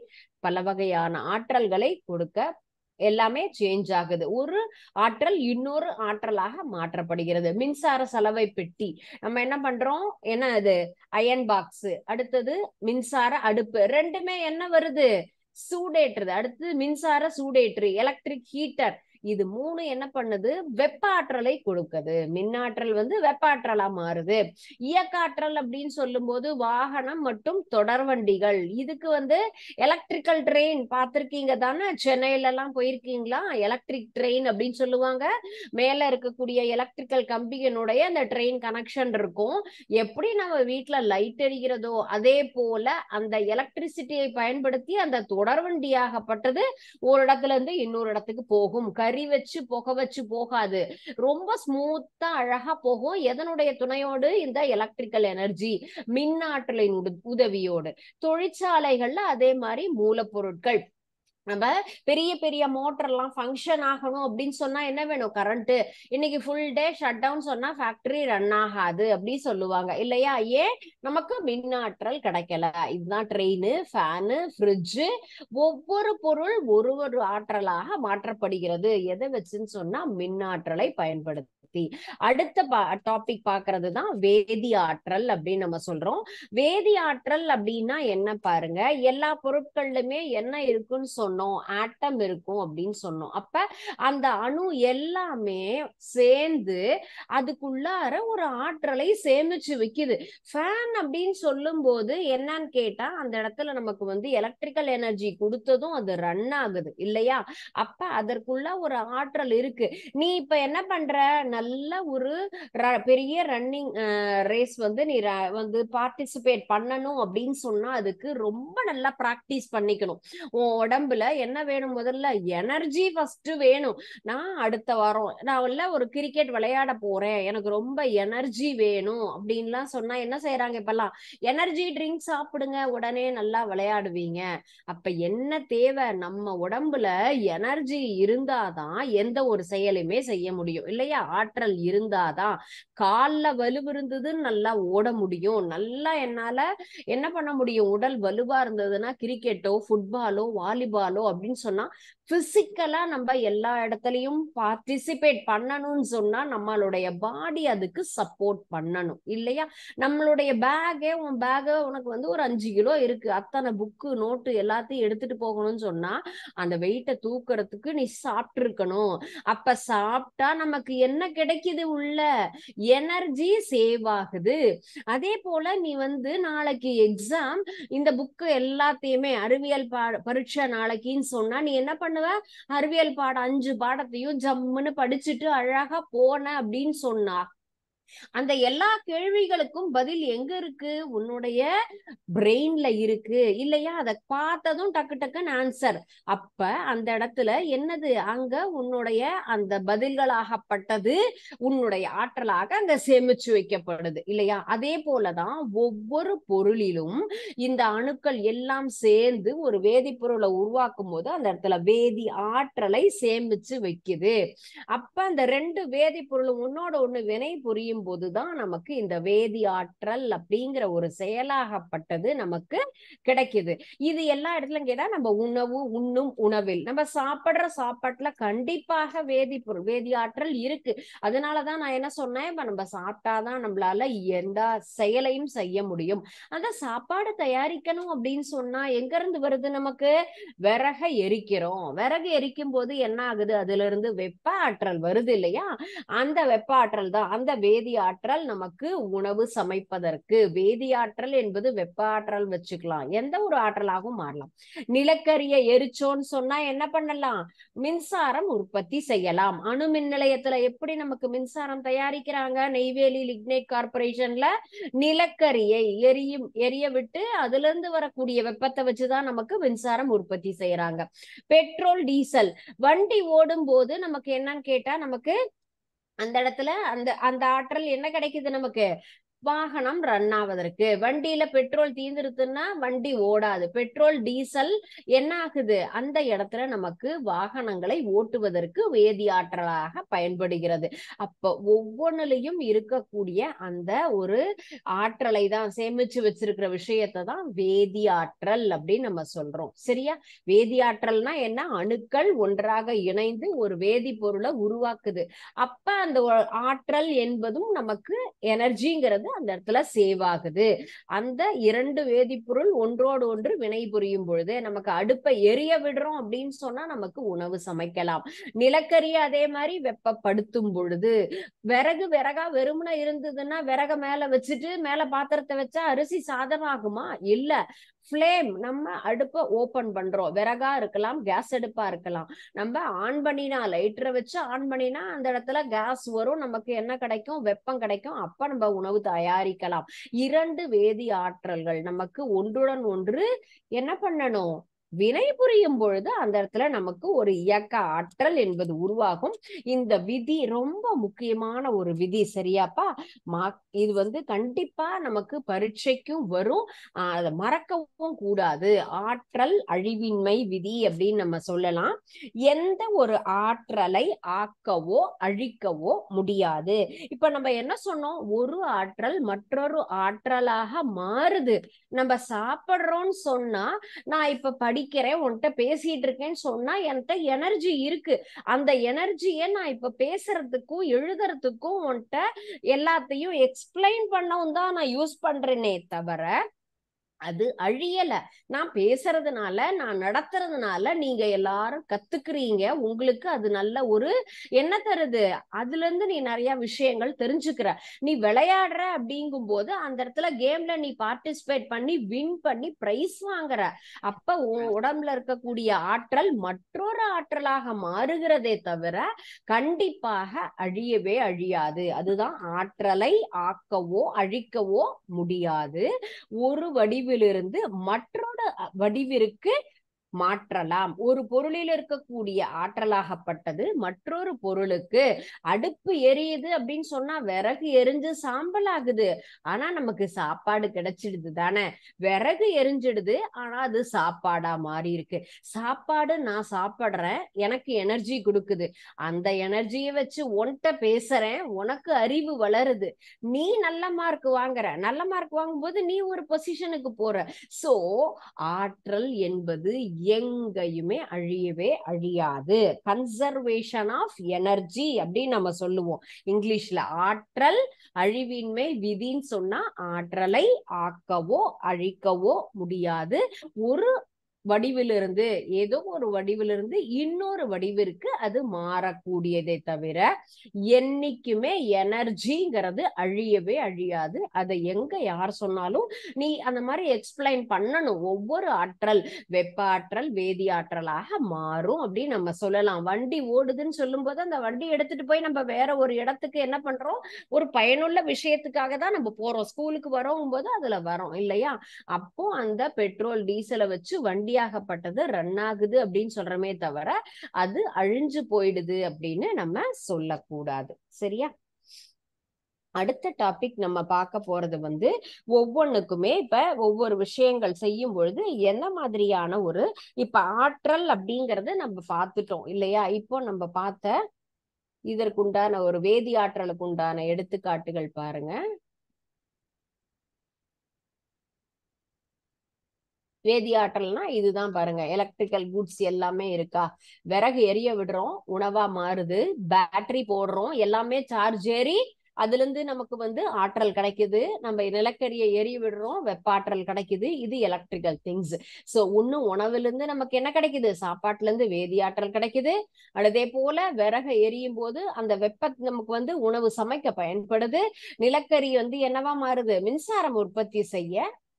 பல வகையான ஆற்றல்களை கொடுக்க எல்லாமே சேஞ்ச் ஆகுது ஒரு ஆற்றல் இன்னொரு ஆற்றலாக மாற்றப்படுகிறது மின்சார சலவை பெட்டி நம்ம என்ன பண்றோம் என்ன அது அயன் பாக்ஸ் அடுத்தது மின்சார அடுப்பு ரெண்டுமே என்ன வருது சூடேற்றுது அடுத்து மின்சார சூடேற்று எலக்ட்ரிக் ஹீட்டர் இது மூணு என்ன பண்ணுது வெப்ப ஆற்றலை கொடுக்குது மின்னாற்றல் வந்து வெப்ப ஆற்றலா மாறுது இயக்காற்றல் அப்படின்னு சொல்லும் போது வாகனம் மற்றும் தொடர்வண்டிகள் இதுக்கு வந்து எலக்ட்ரிக்கல் ட்ரெயின் பார்த்திருக்கீங்க தானே சென்னையில எல்லாம் போயிருக்கீங்களா எலக்ட்ரிக் ட்ரெயின் அப்படின்னு சொல்லுவாங்க மேல இருக்கக்கூடிய எலக்ட்ரிக்கல் கம்பியினுடைய அந்த ட்ரெயின் கனெக்ஷன் இருக்கும் எப்படி நம்ம வீட்டுல லைட் எரிகிறதோ அதே போல அந்த எலக்ட்ரிசிட்டியை பயன்படுத்தி அந்த தொடர்வண்டியாகப்பட்டது ஒரு இடத்துல இருந்து இன்னொரு இடத்துக்கு போகும் கறி வச்சு புகை வச்சு போகாது ரொம்ப ஸ்மூத்தா அழகா போகும் எதனுடைய துணையோடு இந்த எலக்ட்ரிக்கல் எனர்ஜி மின்னாற்றலின் உதவியோடு தொழிற்சாலைகள்ல அதே மாதிரி மூலப்பொருட்கள் நம்ம பெரிய பெரிய மோட்டர் எல்லாம் ஃபங்க்ஷன் ஆகணும் அப்படின்னு சொன்னா என்ன வேணும் கரண்ட் இன்னைக்கு ஃபுல் டே ஷட் டவுன் சொன்னா ஃபேக்டரி ரன் ஆகாது அப்படி சொல்லுவாங்க இல்லையா ஏன் நமக்கு மின்னாற்றல் கிடைக்கல இதுதான் ட்ரெயின் ஃபேனு ஃப்ரிட்ஜு ஒவ்வொரு பொருள் ஒரு ஒரு ஆற்றலாக மாற்றப்படுகிறது எதை வச்சுன்னு சொன்னா மின்னாற்றலை பயன்படுத்தி அடுத்த டாபிக் பாக்குறது தான் வேதி ஆற்றல் அப்படின்னு நம்ம சொல்றோம் வேதி ஆற்றல் அப்படின்னா என்ன பாருங்க எல்லா பொருட்கள்லுமே என்ன இருக்குன்னு சொன்னோம் ஆட்டம் இருக்கும் அப்படின்னு சொன்னோம் அப்ப அந்த அணு எல்லாமே சேர்ந்து அதுக்குள்ளார ஒரு ஆற்றலை சேமிச்சு வைக்குது ஃபேன் அப்படின்னு சொல்லும் போது என்னன்னு கேட்டா அந்த இடத்துல நமக்கு வந்து எலக்ட்ரிக்கல் எனர்ஜி கொடுத்ததும் அது ரன் ஆகுது இல்லையா அப்ப அதற்குள்ள ஒரு ஆற்றல் இருக்கு நீ இப்ப என்ன பண்ற நல்ல ஒரு பெரிய ரன்னிங் ரேஸ் வந்து நீ வந்து பார்ட்டிசிபேட் பண்ணணும் அப்படின்னு சொன்னா அதுக்கு ரொம்ப நல்லா பிராக்டிஸ் பண்ணிக்கணும் உன் உடம்புல என்ன வேணும் முதல்ல எனர்ஜி ஃபர்ஸ்ட் வேணும் நான் அடுத்த வாரம் நான் உள்ள ஒரு கிரிக்கெட் விளையாட போறேன் எனக்கு ரொம்ப எனர்ஜி வேணும் அப்படின்லாம் சொன்னா என்ன செய்யறாங்க இப்பெல்லாம் எனர்ஜி ட்ரிங்க் சாப்பிடுங்க உடனே நல்லா விளையாடுவீங்க அப்ப என்ன தேவை நம்ம உடம்புல எனர்ஜி இருந்தாதான் எந்த ஒரு செயலுமே செய்ய முடியும் இல்லையா ஆற்றல் இருந்தாதான் கால்ல வலு இருந்ததுன்னு நல்லா ஓட முடியும் நல்லா என்னால என்ன பண்ண முடியும் உடல் வலுவா இருந்ததுன்னா கிரிக்கெட்டோ ஃபுட்பாலோ வாலிபாலோ அப்படின்னு சொன்னா பிசிக்கலா நம்ம எல்லா இடத்துலயும் பார்ட்டிசிபேட் பண்ணணும்னு சொன்னா நம்மளுடைய பாடி அதுக்கு சப்போர்ட் பண்ணணும் இல்லையா நம்மளுடைய பேக்கே உன் பேக உனக்கு வந்து ஒரு அஞ்சு கிலோ இருக்கு அத்தனை புக்கு நோட்டு எல்லாத்தையும் எடுத்துட்டு போகணும்னு சொன்னா அந்த வெயிட்டை தூக்குறதுக்கு நீ சாப்பிட்டு இருக்கணும் அப்ப சாப்பிட்டா நமக்கு என்ன கிடைக்குது உள்ள எனர்ஜி சேவ் ஆகுது அதே போல நீ வந்து நாளைக்கு எக்ஸாம் இந்த புக்கு எல்லாத்தையுமே அறிவியல் பா பரீட்சை நாளைக்குன்னு சொன்னா நீ என்ன பண்ணுவ அறிவியல் பாடம் அஞ்சு பாடத்தையும் ஜம்முன்னு படிச்சுட்டு அழகா போன அப்படின்னு சொன்னா அந்த எல்லா கேள்விகளுக்கும் பதில் எங்க இருக்கு உன்னுடைய பிரெயின்ல இருக்கு இல்லையா அதை பார்த்ததும் டக்கு டக்குன்னு ஆன்சர் அப்ப அந்த இடத்துல என்னது அங்க உன்னுடைய அந்த பதில்களாகப்பட்டது உன்னுடைய ஆற்றலாக அங்க சேமிச்சு வைக்கப்படுது இல்லையா அதே போலதான் ஒவ்வொரு பொருளிலும் இந்த அணுக்கள் எல்லாம் சேர்ந்து ஒரு வேதிப்பொருளை உருவாக்கும் போது அந்த இடத்துல வேதி ஆற்றலை சேமிச்சு வைக்குது அப்ப அந்த ரெண்டு வேதிப்பொருளும் உன்னோட ஒண்ணு வினை புரியும் போதுதான் நமக்கு இந்த வேதி ஆற்றல் அப்படிங்கிற ஒரு செயலாகப்பட்டது நமக்கு கிடைக்குது இது எல்லா இடத்துலயும் கேட்டா நம்ம உணவு உண்ணும் உணவில் நம்ம சாப்பிடுற சாப்பாட்டுல கண்டிப்பாக வேதிப்பொருள் வேதி ஆற்றல் இருக்கு அதனாலதான் நான் என்ன சொன்னேன் இப்ப நம்ம சாப்பிட்டாதான் நம்மளால எந்த செயலையும் செய்ய முடியும் அந்த சாப்பாடு தயாரிக்கணும் அப்படின்னு சொன்னா எங்க இருந்து வருது நமக்கு விறக எரிக்கிறோம் விறகு எரிக்கும் போது என்ன ஆகுது அதுல இருந்து வெப்ப ஆற்றல் வருது இல்லையா அந்த வெப்ப ஆற்றல் தான் அந்த வேதி ஆற்றல் நமக்கு உணவு சமைப்பதற்கு வேதி ஆற்றல் என்பது வெப்ப ஆற்றல் வச்சுக்கலாம் எந்த ஒரு ஆற்றலாகவும் மாறலாம் நிலக்கரியை எரிச்சோன்னு சொன்னா என்ன பண்ணலாம் மின்சாரம் உற்பத்தி செய்யலாம் அணு மின் நிலையத்துல எப்படி நமக்கு மின்சாரம் தயாரிக்கிறாங்க நெய்வேலி லிக்னைட் கார்பரேஷன்ல நிலக்கரியை எரியும் எரிய விட்டு அதுல இருந்து வரக்கூடிய வெப்பத்தை வச்சுதான் நமக்கு மின்சாரம் உற்பத்தி செய்யறாங்க பெட்ரோல் டீசல் வண்டி ஓடும் போது நமக்கு என்னன்னு கேட்டா நமக்கு அந்த இடத்துல அந்த அந்த ஆற்றல் என்ன கிடைக்குது நமக்கு வாகனம் ரன் ஆவதற்கு வண்டியில பெட்ரோல் தீந்துருத்துன்னா வண்டி ஓடாது பெட்ரோல் டீசல் என்ன ஆகுது அந்த இடத்துல நமக்கு வாகனங்களை ஓட்டுவதற்கு வேதி ஆற்றலாக பயன்படுகிறது அப்ப ஒவ்வொன்றுலையும் இருக்கக்கூடிய அந்த ஒரு ஆற்றலை தான் சேமிச்சு வச்சிருக்கிற விஷயத்தை தான் வேதி ஆற்றல் அப்படின்னு நம்ம சொல்றோம் சரியா வேதி ஆற்றல்னா என்ன அணுக்கள் ஒன்றாக இணைந்து ஒரு வேதிப்பொருளை உருவாக்குது அப்ப அந்த ஒ- ஆற்றல் என்பதும் நமக்கு எனர்ஜிங்கிறது அந்த இடத்துல சேவ் ஆகுது அந்த இரண்டு வேதிப்பொருள் ஒன்றோடு ஒன்று வினை புரியும் பொழுது நமக்கு அடுப்பை எரிய விடுறோம் அப்படின்னு சொன்னா நமக்கு உணவு சமைக்கலாம் நிலக்கரியை அதே மாதிரி வெப்பப்படுத்தும் பொழுது விறகு விறகா வெறுமனே இருந்ததுன்னா விறக மேல வச்சுட்டு மேல பாத்திரத்தை வச்சா அரிசி சாதமாகுமா இல்ல ஃப்ளேம் நம்ம அடுப்பை ஓபன் பண்றோம் விறகா இருக்கலாம் கேஸ் அடுப்பா இருக்கலாம் நம்ம ஆன் பண்ணினா லைட்டரை வச்சு ஆன் பண்ணினா அந்த இடத்துல கேஸ் வரும் நமக்கு என்ன கிடைக்கும் வெப்பம் கிடைக்கும் அப்ப நம்ம உணவு தயாரிக்கலாம் இரண்டு வேதி ஆற்றல்கள் நமக்கு ஒன்றுடன் ஒன்று என்ன பண்ணணும் வினை புரியும் பொழுது அந்த இடத்துல நமக்கு ஒரு இயக்க ஆற்றல் என்பது உருவாகும் இந்த விதி ரொம்ப முக்கியமான ஒரு விதி சரியாப்பா மா இது வந்து கண்டிப்பா நமக்கு பரீட்சைக்கும் வரும் ஆஹ் அதை மறக்கவும் கூடாது ஆற்றல் அழிவின்மை விதி அப்படின்னு நம்ம சொல்லலாம் எந்த ஒரு ஆற்றலை ஆக்கவோ அழிக்கவோ முடியாது இப்ப நம்ம என்ன சொன்னோம் ஒரு ஆற்றல் மற்றொரு ஆற்றலாக மாறுது நம்ம சாப்பிடுறோம்னு சொன்னா நான் இப்ப படிக்கிறேன் உன்கிட்ட பேசிட்டு இருக்கேன்னு சொன்னா என்கிட்ட எனர்ஜி இருக்கு அந்த எனர்ஜியை நான் இப்ப பேசுறதுக்கும் எழுதுறதுக்கும் உன்கிட்ட எல்லாத்தையும் எக்ஸ்பிளைன் பண்ணவும் தான் நான் யூஸ் பண்றேனே தவிர அது அழியல நான் பேசுறதுனால நான் நடத்துறதுனால நீங்க எல்லாரும் கத்துக்கிறீங்க உங்களுக்கு அது நல்ல ஒரு என்ன தருது அதுல இருந்து நீ நிறைய விஷயங்கள் தெரிஞ்சுக்கிற நீ விளையாடுற அப்படிங்கும் போது அந்த இடத்துல கேம்ல நீ பார்ட்டிசிபேட் பண்ணி வின் பண்ணி பிரைஸ் வாங்குற அப்ப உன் உடம்புல இருக்கக்கூடிய ஆற்றல் மற்றொரு ஆற்றலாக மாறுகிறதே தவிர கண்டிப்பாக அழியவே அழியாது அதுதான் ஆற்றலை ஆக்கவோ அழிக்கவோ முடியாது ஒரு வடிவிலிருந்து மற்றொரு அ- வடிவிற்கு மாற்றலாம் ஒரு பொருளில் இருக்கக்கூடிய ஆற்றலாகப்பட்டது மற்றொரு பொருளுக்கு அடுப்பு எரியுது அப்படின்னு சொன்னா விறகு எரிஞ்சு சாம்பல் ஆகுது ஆனா நமக்கு சாப்பாடு கிடைச்சிடுது தானே விறகு எரிஞ்சிடுது ஆனா அது சாப்பாடா மாறி இருக்கு சாப்பாடு நான் சாப்பிடுறேன் எனக்கு எனர்ஜி கொடுக்குது அந்த எனர்ஜியை வச்சு உன்கிட்ட பேசுறேன் உனக்கு அறிவு வளருது நீ நல்ல மார்க் வாங்குற நல்ல மார்க் வாங்கும்போது நீ ஒரு பொசிஷனுக்கு போற சோ ஆற்றல் என்பது எங்கேயுமே அழியவே அழியாது கன்சர்வேஷன் ஆஃப் எனர்ஜி அப்படின்னு நம்ம சொல்லுவோம் இங்கிலீஷ்ல ஆற்றல் அழிவின்மை விதின்னு சொன்னா ஆற்றலை ஆக்கவோ அழிக்கவோ முடியாது ஒரு வடிவிலிருந்து ஏதோ ஒரு வடிவிலிருந்து இன்னொரு வடிவிற்கு அது மாறக்கூடியதே தவிர என்னைக்குமே எனர்ஜிங்கிறது அழியவே அழியாது அதை எங்க யார் சொன்னாலும் நீ அந்த மாதிரி எக்ஸ்பிளைன் பண்ணணும் ஒவ்வொரு ஆற்றல் வெப்ப ஆற்றல் வேதி ஆற்றலாக மாறும் அப்படின்னு நம்ம சொல்லலாம் வண்டி ஓடுதுன்னு சொல்லும்போது அந்த வண்டி எடுத்துட்டு போய் நம்ம வேற ஒரு இடத்துக்கு என்ன பண்றோம் ஒரு பயனுள்ள விஷயத்துக்காக தான் நம்ம போறோம் ஸ்கூலுக்கு வரோம் போது அதுல வரோம் இல்லையா அப்போ அந்த பெட்ரோல் டீசலை வச்சு வண்டியாகப்பட்டது ரன் ஆகுது அப்படின்னு சொல்றமே தவிர அது அழிஞ்சு போயிடுது அப்படின்னு நம்ம சொல்லக்கூடாது சரியா அடுத்த டாபிக் நம்ம பார்க்க போறது வந்து ஒவ்வொன்றுக்குமே இப்ப ஒவ்வொரு விஷயங்கள் செய்யும் பொழுது என்ன மாதிரியான ஒரு இப்ப ஆற்றல் அப்படிங்கறது நம்ம பார்த்துட்டோம் இல்லையா இப்போ நம்ம பார்த்த இதற்குண்டான ஒரு வேதி ஆற்றலுக்கு உண்டான எடுத்துக்காட்டுகள் பாருங்க வேதி ஆற்றல்னா இதுதான் பாருங்க எலக்ட்ரிக்கல் குட்ஸ் எல்லாமே இருக்கா விறகு எரிய விடுறோம் உணவா மாறுது பேட்டரி போடுறோம் எல்லாமே சார்ஜ் ஏறி அதுல இருந்து நமக்கு வந்து ஆற்றல் கிடைக்குது நம்ம நிலக்கரியை எரிய விடுறோம் வெப்ப ஆற்றல் கிடைக்குது இது எலக்ட்ரிக்கல் திங்ஸ் சோ ஒன்னும் உணவுல இருந்து நமக்கு என்ன கிடைக்குது சாப்பாட்டுல இருந்து வேதி ஆற்றல் கிடைக்குது அதே போல விறகை எரியும் போது அந்த வெப்ப நமக்கு வந்து உணவு சமைக்க பயன்படுது நிலக்கரி வந்து என்னவா மாறுது மின்சாரம் உற்பத்தி செய்ய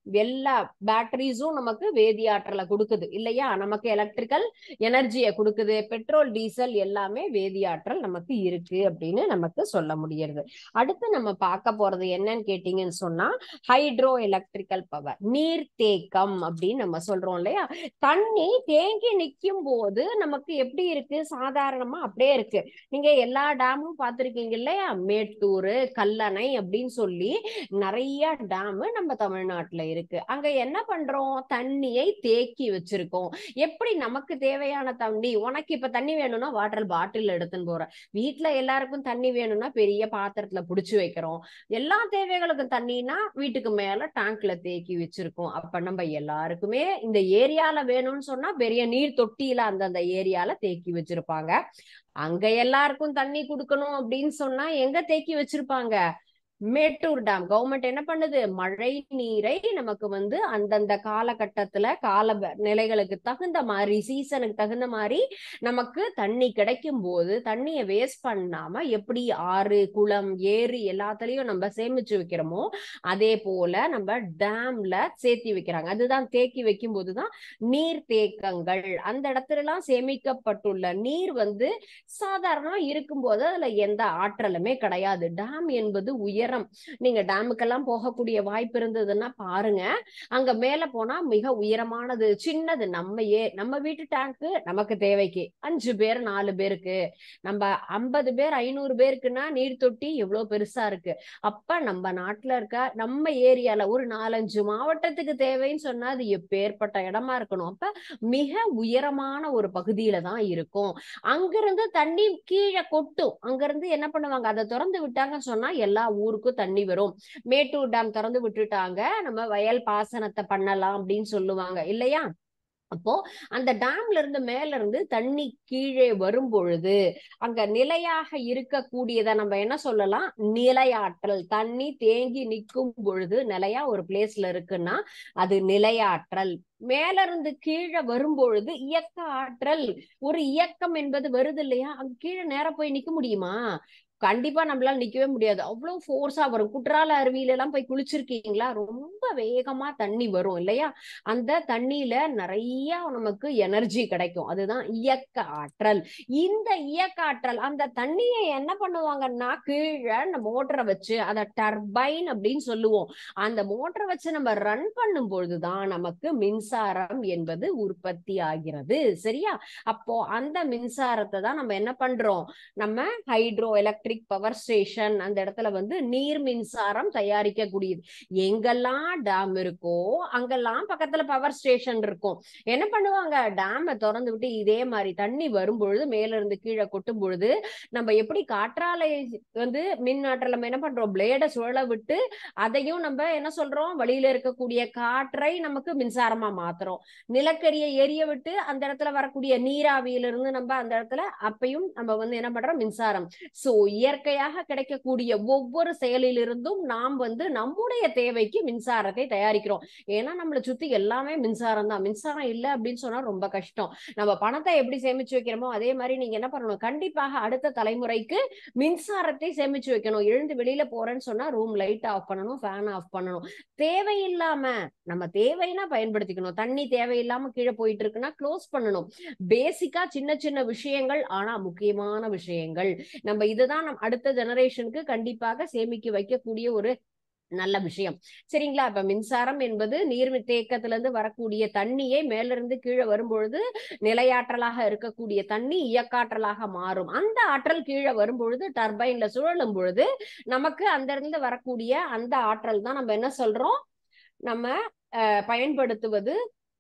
எல்லா பேட்டரிஸும் நமக்கு வேதியாற்றலை கொடுக்குது இல்லையா நமக்கு எலக்ட்ரிக்கல் எனர்ஜியை கொடுக்குது பெட்ரோல் டீசல் எல்லாமே வேதியாற்றல் நமக்கு இருக்கு அப்படின்னு நமக்கு சொல்ல முடியுது அடுத்து நம்ம பார்க்க போறது என்னன்னு கேட்டீங்கன்னு சொன்னா ஹைட்ரோ எலக்ட்ரிக்கல் பவர் நீர் தேக்கம் அப்படின்னு நம்ம சொல்றோம் இல்லையா தண்ணி தேங்கி நிற்கும் போது நமக்கு எப்படி இருக்கு சாதாரணமா அப்படியே இருக்கு நீங்க எல்லா டேமும் பார்த்திருக்கீங்க இல்லையா மேட்டூர் கல்லணை அப்படின்னு சொல்லி நிறைய டேம் நம்ம தமிழ்நாட்டுல இருக்கு அங்க என்ன பண்றோம் தண்ணியை தேக்கி வச்சிருக்கோம் எப்படி நமக்கு தேவையான தண்ணி உனக்கு இப்ப தண்ணி வேணும்னா வாட்டர் பாட்டில் எடுத்துன்னு போற வீட்டுல எல்லாருக்கும் தண்ணி வேணும்னா பெரிய பாத்திரத்துல புடிச்சு வைக்கிறோம் எல்லா தேவைகளுக்கும் தண்ணினா வீட்டுக்கு மேல டேங்க்ல தேக்கி வச்சிருக்கோம் அப்ப நம்ம எல்லாருக்குமே இந்த ஏரியால வேணும்னு சொன்னா பெரிய நீர் தொட்டியில அந்தந்த ஏரியால தேக்கி வச்சிருப்பாங்க அங்க எல்லாருக்கும் தண்ணி கொடுக்கணும் அப்படின்னு சொன்னா எங்க தேக்கி வச்சிருப்பாங்க மேட்டூர் டேம் கவர்மெண்ட் என்ன பண்ணுது மழை நீரை நமக்கு வந்து அந்தந்த காலகட்டத்துல கால ப- நிலைகளுக்கு தகுந்த மாதிரி சீசனுக்கு தகுந்த மாதிரி நமக்கு தண்ணி கிடைக்கும் போது தண்ணியை வேஸ்ட் பண்ணாம எப்படி ஆறு குளம் ஏரி எல்லாத்துலயும் நம்ம சேமிச்சு வைக்கிறோமோ அதே போல நம்ம டேம்ல சேர்த்தி வைக்கிறாங்க அதுதான் தேக்கி வைக்கும் போதுதான் நீர் தேக்கங்கள் அந்த இடத்துல எல்லாம் சேமிக்கப்பட்டுள்ள நீர் வந்து சாதாரணமா இருக்கும்போது அதுல எந்த ஆற்றலுமே கிடையாது டேம் என்பது உயரம் நீங்க டேமுக்கெல்லாம் போகக்கூடிய வாய்ப்பு இருந்ததுன்னா பாருங்க அங்க மேல போனா மிக உயரமானது சின்னது நம்ம ஏ நம்ம வீட்டு டேங்க்கு நமக்கு தேவைக்கு அஞ்சு பேர் நாலு பேருக்கு நம்ம ஐம்பது பேர் ஐநூறு பேருக்குன்னா நீர் தொட்டி எவ்வளவு பெருசா இருக்கு அப்ப நம்ம நாட்டுல இருக்க நம்ம ஏரியால ஒரு நாலஞ்சு மாவட்டத்துக்கு தேவைன்னு சொன்னா அது எப்பேற்பட்ட இடமா இருக்கணும் அப்ப மிக உயரமான ஒரு பகுதியில தான் இருக்கும் அங்கிருந்து தண்ணி கீழே கொட்டும் அங்கிருந்து என்ன பண்ணுவாங்க அதை திறந்து விட்டாங்கன்னு சொன்னா எல்லா ஊருக்கும் தண்ணி வரும் மேட்டூர் டேம் திறந்து விட்டுட்டாங்க நம்ம வயல் பாசனத்தை பண்ணலாம் அப்படின்னு சொல்லுவாங்க இல்லையா அப்போ அந்த டேம்ல இருந்து மேல இருந்து தண்ணி கீழே வரும் பொழுது அங்க நிலையாக இருக்கக்கூடியதை நம்ம என்ன சொல்லலாம் நிலையாற்றல் தண்ணி தேங்கி நிற்கும் பொழுது நிலையா ஒரு பிளேஸ்ல இருக்குன்னா அது நிலையாற்றல் மேல இருந்து கீழே வரும்பொழுது இயக்க ஆற்றல் ஒரு இயக்கம் என்பது வருது இல்லையா அங்க கீழே நேரா போய் நிக்க முடியுமா கண்டிப்பா நம்மளால நிக்கவே முடியாது அவ்வளவு ஃபோர்ஸா வரும் குற்றால அருவியில எல்லாம் போய் குளிச்சிருக்கீங்களா ரொம்ப வேகமா தண்ணி வரும் இல்லையா அந்த தண்ணியில நிறைய நமக்கு எனர்ஜி கிடைக்கும் அதுதான் இயக்க ஆற்றல் இந்த இயக்க ஆற்றல் அந்த தண்ணியை என்ன பண்ணுவாங்கன்னா கீழே அந்த மோட்டரை வச்சு அதை டர்பைன் அப்படின்னு சொல்லுவோம் அந்த மோட்டரை வச்சு நம்ம ரன் பண்ணும் பொழுதுதான் நமக்கு மின்சாரம் என்பது உற்பத்தி ஆகிறது சரியா அப்போ அந்த மின்சாரத்தை தான் நம்ம என்ன பண்றோம் நம்ம ஹைட்ரோ எலக்ட்ரிக் பவர் ஸ்டேஷன் அந்த இடத்துல வந்து நீர் மின்சாரம் தயாரிக்கக்கூடியது எங்கெல்லாம் டேம் இருக்கோ அங்கெல்லாம் பக்கத்துல பவர் ஸ்டேஷன் இருக்கும் என்ன பண்ணுவாங்க டேமை திறந்து விட்டு இதே மாதிரி தண்ணி வரும் பொழுது மேல இருந்து கீழே கொட்டும் பொழுது நம்ம எப்படி காற்றாலை வந்து மின் ஆற்றல் நம்ம என்ன பண்றோம் பிளேட சுழல விட்டு அதையும் நம்ம என்ன சொல்றோம் வெளியில இருக்கக்கூடிய காற்றை நமக்கு மின்சாரமா மாத்துறோம் நிலக்கரியை எரிய விட்டு அந்த இடத்துல வரக்கூடிய நீராவியிலிருந்து நம்ம அந்த இடத்துல அப்பையும் நம்ம வந்து என்ன பண்றோம் மின்சாரம் சோ இயற்கையாக கிடைக்கக்கூடிய ஒவ்வொரு செயலிலிருந்தும் நாம் வந்து நம்முடைய தேவைக்கு மின்சாரத்தை தயாரிக்கிறோம் ஏன்னா நம்மளை சுத்தி எல்லாமே மின்சாரம் தான் மின்சாரம் இல்லை அப்படின்னு சொன்னா ரொம்ப கஷ்டம் நம்ம பணத்தை எப்படி சேமிச்சு வைக்கிறோமோ அதே மாதிரி நீங்க என்ன பண்ணணும் கண்டிப்பாக அடுத்த தலைமுறைக்கு மின்சாரத்தை சேமிச்சு வைக்கணும் எழுந்து வெளியில போறேன்னு சொன்னா ரூம் லைட் ஆஃப் பண்ணணும் ஃபேன் ஆஃப் பண்ணணும் தேவையில்லாம நம்ம தேவைன்னா பயன்படுத்திக்கணும் தண்ணி தேவையில்லாம கீழே போயிட்டு இருக்குன்னா க்ளோஸ் பண்ணணும் பேசிக்கா சின்ன சின்ன விஷயங்கள் ஆனா முக்கியமான விஷயங்கள் நம்ம இதுதான் நம் அடுத்த ஜெனரேஷனுக்கு கண்டிப்பாக சேமிக்க வைக்கக்கூடிய ஒரு நல்ல விஷயம் சரிங்களா இப்ப மின்சாரம் என்பது நீர் தேக்கத்துல இருந்து வரக்கூடிய தண்ணியை மேல இருந்து கீழே வரும்பொழுது நிலையாற்றலாக இருக்கக்கூடிய தண்ணி இயக்காற்றலாக மாறும் அந்த ஆற்றல் கீழே வரும்பொழுது டர்பைன்ல சுழலும் பொழுது நமக்கு அந்த இருந்து வரக்கூடிய அந்த ஆற்றல் தான் நம்ம என்ன சொல்றோம் நம்ம பயன்படுத்துவது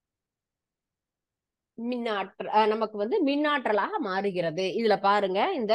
மின்னாற்றல் நமக்கு வந்து மின்னாற்றலாக மாறுகிறது இதுல பாருங்க இந்த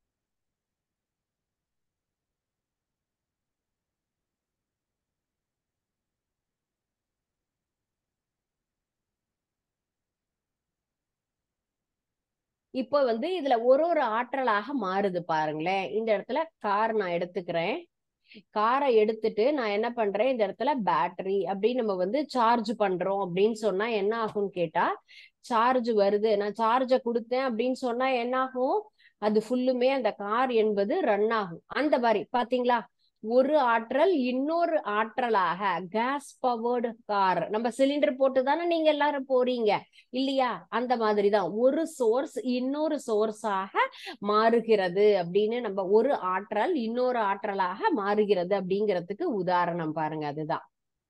இப்போ வந்து இதுல ஒரு ஒரு ஆற்றலாக மாறுது பாருங்களேன் இந்த இடத்துல கார் நான் எடுத்துக்கிறேன் காரை எடுத்துட்டு நான் என்ன பண்றேன் இந்த இடத்துல பேட்டரி அப்படின்னு நம்ம வந்து சார்ஜ் பண்றோம் அப்படின்னு சொன்னா என்ன ஆகும்னு கேட்டா சார்ஜ் வருது நான் சார்ஜை கொடுத்தேன் அப்படின்னு சொன்னா என்ன ஆகும் அது ஃபுல்லுமே அந்த கார் என்பது ரன் ஆகும் அந்த மாதிரி பாத்தீங்களா ஒரு ஆற்றல் இன்னொரு ஆற்றலாக கேஸ் பவர்டு கார் நம்ம சிலிண்டர் போட்டு தானே நீங்க எல்லாரும் போறீங்க இல்லையா அந்த மாதிரிதான் ஒரு சோர்ஸ் இன்னொரு சோர்ஸாக மாறுகிறது அப்படின்னு நம்ம ஒரு ஆற்றல் இன்னொரு ஆற்றலாக மாறுகிறது அப்படிங்கிறதுக்கு உதாரணம் பாருங்க அதுதான்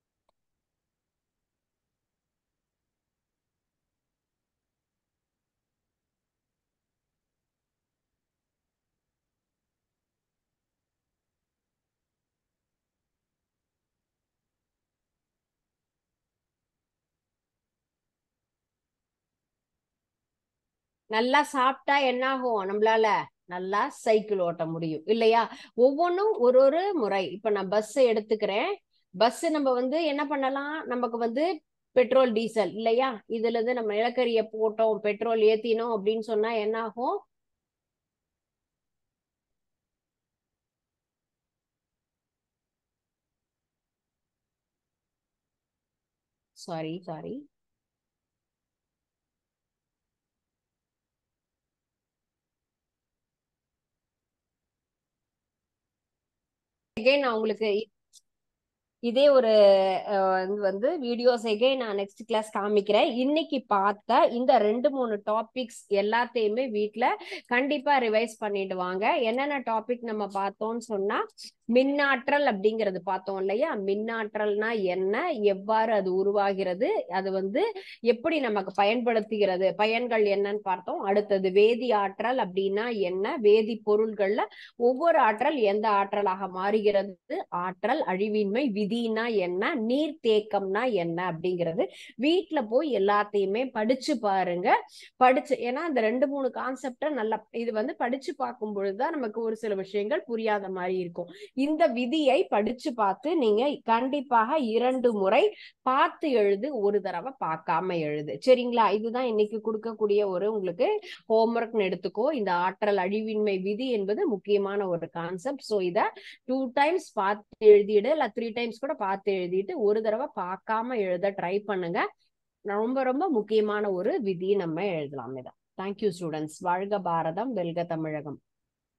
நல்லா சாப்பிட்டா என்ன ஆகும் நம்மளால நல்லா சைக்கிள் ஓட்ட முடியும் இல்லையா ஒவ்வொன்றும் ஒரு ஒரு முறை இப்ப நான் பஸ் எடுத்துக்கிறேன் பஸ் நம்ம வந்து என்ன பண்ணலாம் நமக்கு வந்து பெட்ரோல் டீசல் இல்லையா இதுல இருந்து நம்ம நிலக்கரிய போட்டோம் பெட்ரோல் ஏத்தினோம் அப்படின்னு சொன்னா என்ன ஆகும் சாரி சாரி நான் உங்களுக்கு இதே ஒரு வந்து வீடியோஸ் எகே நான் நெக்ஸ்ட் கிளாஸ் காமிக்கிறேன் இன்னைக்கு பார்த்த இந்த ரெண்டு மூணு டாபிக்ஸ் எல்லாத்தையுமே வீட்ல கண்டிப்பா ரிவைஸ் பண்ணிட்டு வாங்க என்னென்ன டாபிக் நம்ம பார்த்தோம்னு சொன்னா மின்னாற்றல் அப்படிங்கிறது பார்த்தோம் இல்லையா மின்னாற்றல்னா என்ன எவ்வாறு அது உருவாகிறது அது வந்து எப்படி நமக்கு பயன்படுத்துகிறது பயன்கள் என்னன்னு பார்த்தோம் அடுத்தது வேதி ஆற்றல் அப்படின்னா என்ன வேதி பொருள்கள்ல ஒவ்வொரு ஆற்றல் எந்த ஆற்றலாக மாறுகிறது ஆற்றல் அழிவின்மை விதினா என்ன நீர் தேக்கம்னா என்ன அப்படிங்கிறது வீட்டுல போய் எல்லாத்தையுமே படிச்சு பாருங்க படிச்சு ஏன்னா இந்த ரெண்டு மூணு கான்செப்ட நல்லா இது வந்து படிச்சு பார்க்கும் பொழுதுதான் நமக்கு ஒரு சில விஷயங்கள் புரியாத மாதிரி இருக்கும் இந்த விதியை படிச்சு பார்த்து நீங்க கண்டிப்பாக இரண்டு முறை பார்த்து எழுது ஒரு தடவை பார்க்காம எழுது சரிங்களா இதுதான் இன்னைக்கு கொடுக்கக்கூடிய ஒரு உங்களுக்கு ஹோம்ஒர்க்னு எடுத்துக்கோ இந்த ஆற்றல் அழிவின்மை விதி என்பது முக்கியமான ஒரு கான்செப்ட் ஸோ இதை டூ டைம்ஸ் பார்த்து எழுதிடு இல்ல த்ரீ டைம்ஸ் கூட பார்த்து எழுதிட்டு ஒரு தடவை பார்க்காம எழுத ட்ரை பண்ணுங்க ரொம்ப ரொம்ப முக்கியமான ஒரு விதி நம்ம எழுதலாம் இதை தேங்க்யூ ஸ்டூடெண்ட்ஸ் வாழ்க பாரதம் வெல்க தமிழகம்